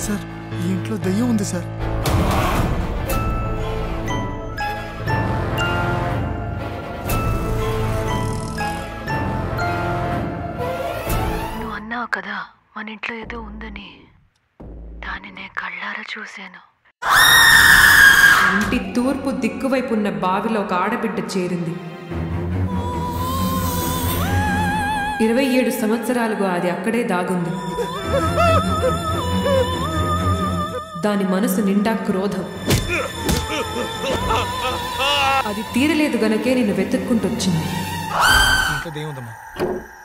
sir ఈ ఇంట్లో దయ్యం ఉంది సార్ నువ్వు అన్నావు కదా మన ఇంట్లో ఏదో ఉందని దాన్ని నేను కళ్ళారా చూశాను ఇంటి తూర్పు దిక్కువైపు ఉన్న బావిలో ఒక ఆడబిడ్డ చేరింది ఇరవై ఏడు సంవత్సరాలుగా అది అక్కడే దాగుంది దాని మనసు నిండా క్రోధం అది తీరలేదు గనకే నిన్ను వెతుక్కుంటొచ్చింది ఇంట్లో దయ్యం ఉందమ్మా